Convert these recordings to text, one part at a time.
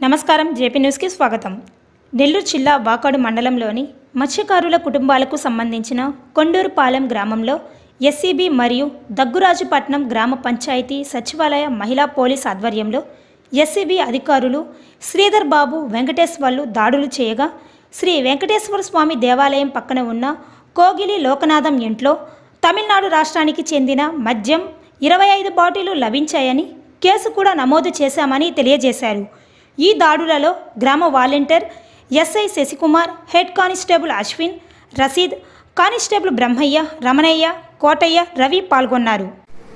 నమస్కారం జేపీ న్యూస్కి స్వాగతం నెల్లూరు జిల్లా వాకాడు మండలంలోని మత్స్యకారుల కుటుంబాలకు సంబంధించిన కొండూరుపాలెం గ్రామంలో ఎస్సీబీ మరియు దగ్గురాజుపట్నం గ్రామ పంచాయతీ సచివాలయ మహిళా పోలీస్ ఆధ్వర్యంలో ఎస్సీబీ అధికారులు శ్రీధర్ బాబు వెంకటేశ్వర్లు దాడులు చేయగా శ్రీ వెంకటేశ్వర స్వామి దేవాలయం పక్కన ఉన్న కోగిలి లోకనాథం ఇంట్లో తమిళనాడు రాష్ట్రానికి చెందిన మద్యం ఇరవై ఐదు బాటిలు లభించాయని కేసు కూడా నమోదు చేశామని తెలియజేశారు ఈ దాడులలో గ్రామ volunteer SI Shashikumar head constable Ashwin Rasheed constable Brahmaiah Ramanaiah Kotaiah Ravi పాల్గొన్నారు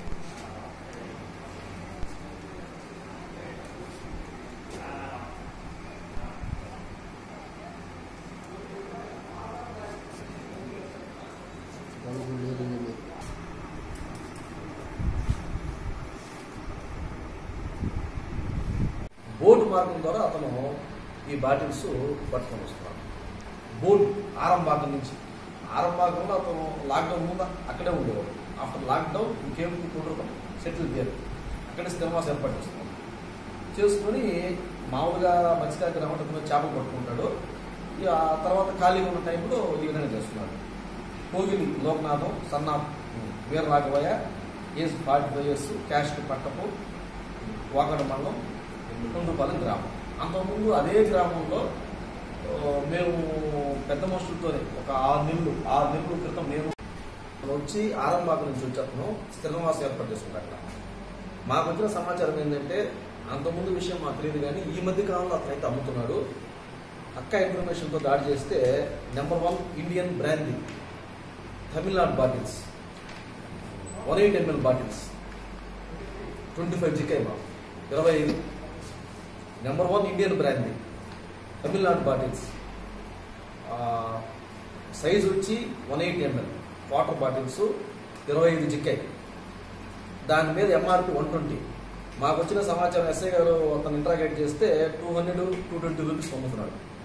బోర్డు మార్గం ద్వారా అతను ఈ బాటిల్స్ పట్టుకొని వస్తున్నాడు బోర్డు ఆరంభాగం నుంచి ఆరంభాగంలో అతను లాక్డౌన్ ముందు అక్కడే ఉండేవాడు ఆఫ్టర్ లాక్డౌన్ ఇంకేం కుదరదు సెటిల్ చేయాలి అక్కడే స్థిరవాసం ఏర్పాటు చేస్తున్నాడు చేసుకొని మామూలుగా మత్స్యకార గ్రామంలో చేపలు పట్టుకుంటాడు ఇక ఆ తర్వాత ఖాళీగా ఉన్న టైంలో ఈ విధంగా చేస్తున్నాడు Kogili Lokanatham Sanna Veera Raghavaiah age forty five years caste పట్టపు వాకడ మండలం కొండుపాలెం గ్రామం అంతకుముందు అదే గ్రామంలో ఆ, మేము పెద్ద మనుషులతోనే ఒక ఆరు నెలలు ఆరు నెలల క్రితం నేను వచ్చి ఆరంభాగం నుంచి వచ్చేతను స్థిరనివాసం ఏర్పాటు చేసుకున్నాడు అక్కడ మాకు వచ్చిన సమాచారం ఏంటంటే అంతకుముందు విషయం మాకు తెలియదు కానీ ఈ మధ్య కాలంలో అతనైతే అమ్ముతున్నాడు అక్క ఇన్ఫర్మేషన్తో దాడి చేస్తే number one Indian brandy Tamil Nadu bottles one eight ML bottles twenty five జికాయి మా ఇరవై ఐదు number one Indian brand Tamil Nadu bottles size వచ్చి one eighty ML water bottles ఇరవై ఐదు జిక్కాయి దాని మీద ఎంఆర్పి వన్ ట్వంటీ మాకు వచ్చిన సమాచారం ఎస్ఐ గారు అతను ఇంట్రాగేట్ చేస్తే two hundred two twenty rupees పొందుతున్నాడు